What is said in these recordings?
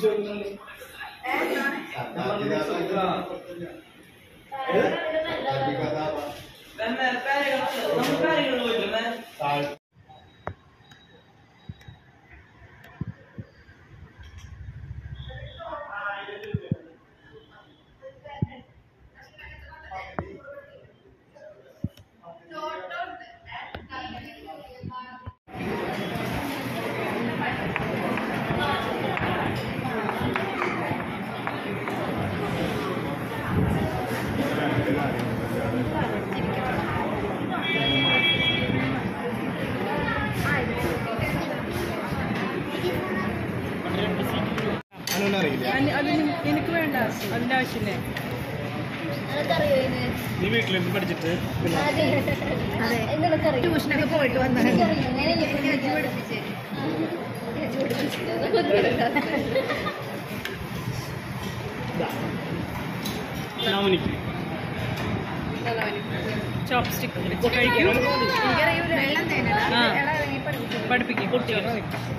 എനിക്ക് വേണ്ട അതിന്റെ ആവശ്യമില്ലേ നീ വീട്ടിൽ നിന്ന് പഠിച്ചിട്ട് ട്യൂഷനൊക്കെ പോയിട്ട് വന്നത് നവനിക്ക് ചോപ്സ്റ്റിക് കഴിക്കണം ആ പഠിപ്പിക്കും കുട്ടികളെ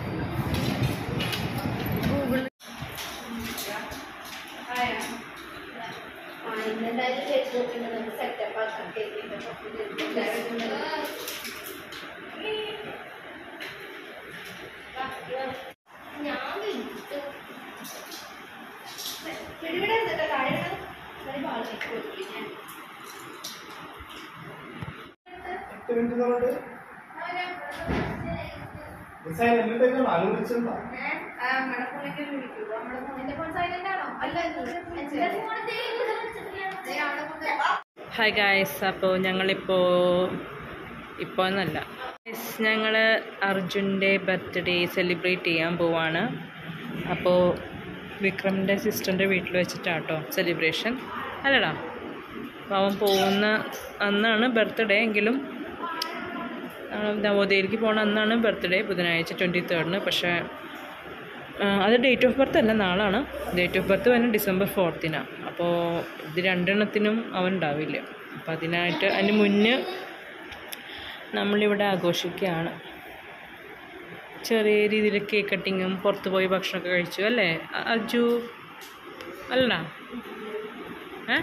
ഹായ് ഗായ്സ് അപ്പോൾ ഞങ്ങളിപ്പോൾ ഇപ്പോൾ എന്നല്ല ഞങ്ങൾ അർജുൻ്റെ ബർത്ത്ഡേ സെലിബ്രേറ്റ് ചെയ്യാൻ പോവാണ് അപ്പോൾ വിക്രമിൻ്റെ സിസ്റ്ററിൻ്റെ വീട്ടിൽ വെച്ചിട്ടാട്ടോ സെലിബ്രേഷൻ അല്ലടാ അപ്പോൾ അവൻ പോകുന്ന അന്നാണ് ബർത്ത്ഡേ എങ്കിലും ആ, നവോദയയിലേക്ക് പോകണ അന്നാണ് ബർത്ത്ഡേ ബുധനാഴ്ച ട്വൻറ്റി തേർഡിന് പക്ഷേ ആ, അത് ഡേറ്റ് ഓഫ് ബർത്ത് അല്ല നാളാണ് ഡേറ്റ് ഓഫ് ബർത്ത് വരുന്നത് ഡിസംബർ ഫോർത്തിനാണ് അപ്പോൾ ഇത് രണ്ടെണ്ണത്തിനും അവൻ ഉണ്ടാവില്ല അപ്പം അതിനായിട്ട് അതിന് മുന്നേ നമ്മളിവിടെ ആഘോഷിക്കുകയാണ് ചെറിയ രീതിയിൽ കേക്ക് കട്ടിങ്ങും പുറത്ത് പോയി ഭക്ഷണമൊക്കെ കഴിച്ചു അല്ലേ അ- അജു അല്ലടാ ഏ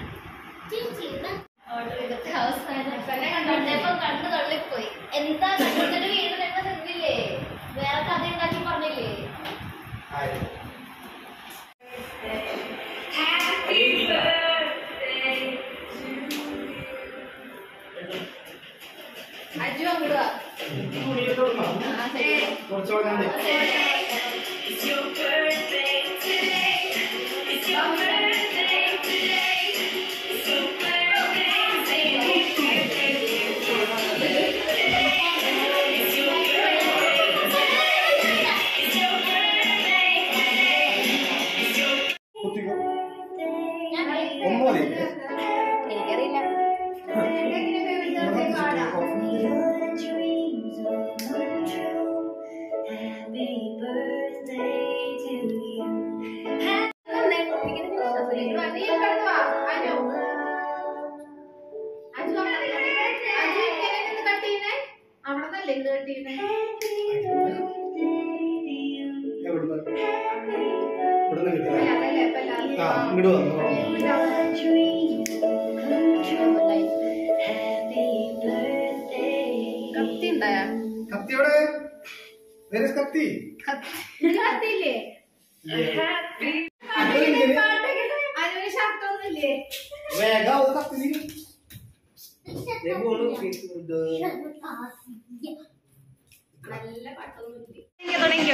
എന്താ കണ്ടുപിടിച്ചിട്ട് വീട് തന്നെ നിന്നില്ലേ വേറെ കഥ ഉണ്ടാക്കി പറഞ്ഞില്ലേ അജു അങ്ങോട്ട് വാ. ആ, ശരി. എനിക്കറിയില്ല അവിടെ ഇത് കട്ടിയിരുന്നേ അതല്ലേ ഇപ്പൊ എല്ലാവർക്കും കത്തി ഉണ്ടായാ കത്തിയോടെ Where is കത്തി കത്തിയില്ലേ അതിന് ഷർട്ടൊന്നുമില്ലേ വേഗം അത് കത്തി നല്ല പാട്ടൊന്നുമില്ലേ തുടങ്ങിക്കോ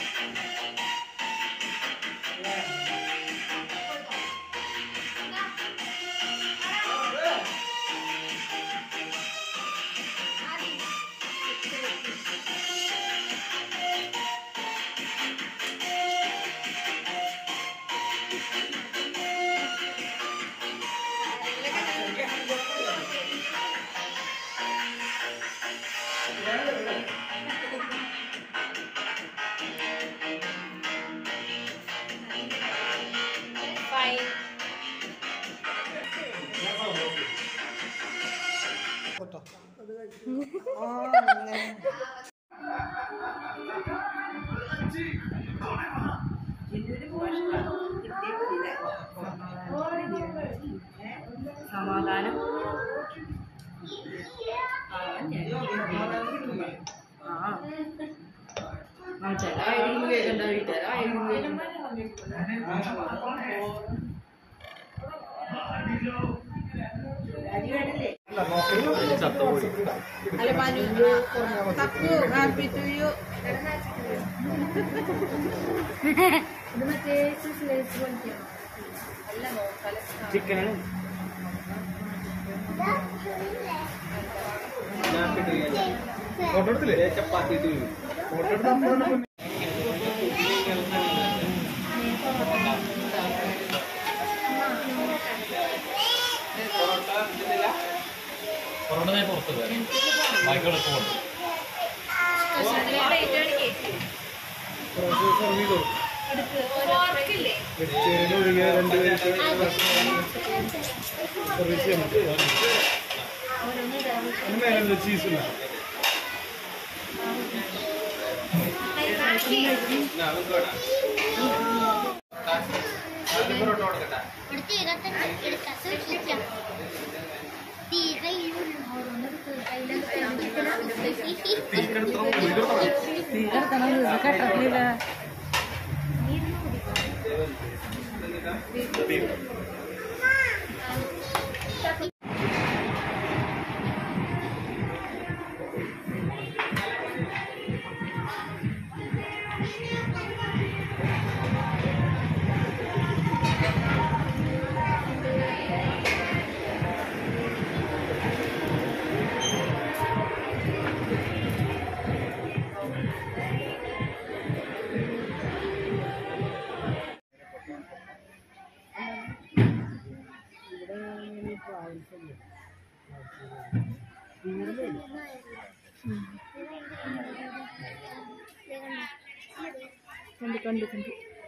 ആ സമാധാനം ആ ചില ആയിരിക്കും കേൾക്കണ്ട വീട്ടുകാരായിരിക്കും അല്ല മനു തക്കു ഹാപ്പി ടു യു ഇത് മറ്റേ സ്ലൈസ് പോലത്തെയാണോ ചിക്കനാണ് ഫോട്ടോ എടുത്തില്ലേ ചപ്പാത്തി ഫോട്ടോ എടുത്ത് അമ്മ പൊറോട്ട പുറത്ത് പോയി ബാക്കിയുള്ള പോകുന്നു വെജിറ്റേറിയൻ ഒഴികെ രണ്ട് പേർക്ക് സർവീസ് ചെയ്യാൻ പറ്റും അതിന് മേലെ ചീസ് ഇല്ല എടുത്ത് ഇരുപത്തെട്ട് എടുക്കാം സൂക്ഷിക്കാം തീരെ ഈ ഓരോന്നെടുത്ത് കെട്ടില്ല കണ്ടു കണ്ടു കണ്ടു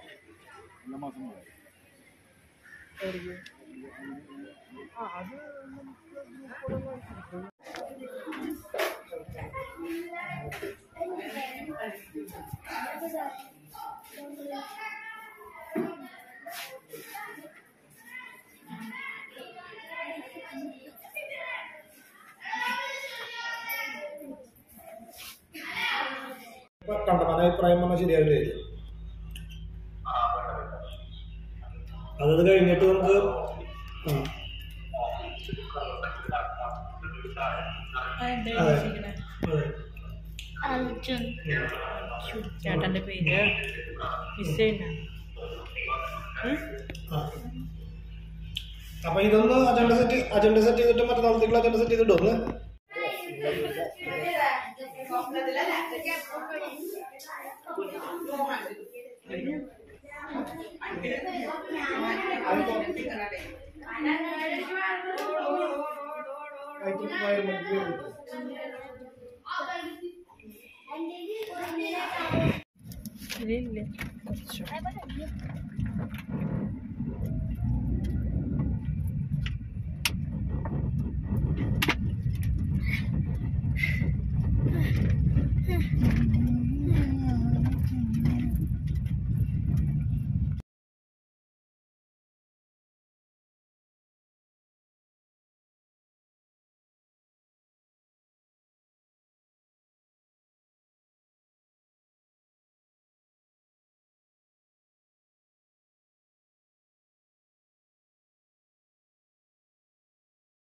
കണ്ടമാന അഭിപ്രായം പറഞ്ഞാൽ ശരിയാവില്ലേ അതത് കഴിഞ്ഞിട്ട് നമുക്ക് ആ, അതെ അതെ അർജുൻ ചേട്ടൻ്റെ പേര് മിസ് ചെയ്യണ്ട ആ. അപ്പൊ ഇതൊന്ന് അജണ്ട സെറ്റ് അജണ്ട സെറ്റ് ചെയ്തിട്ട് മറ്റന്നാളത്തേക്കുള്ള അജണ്ട സെറ്റ് ചെയ്തിട്ടോ ഒന്ന് ഇല്ല കുറച്ചു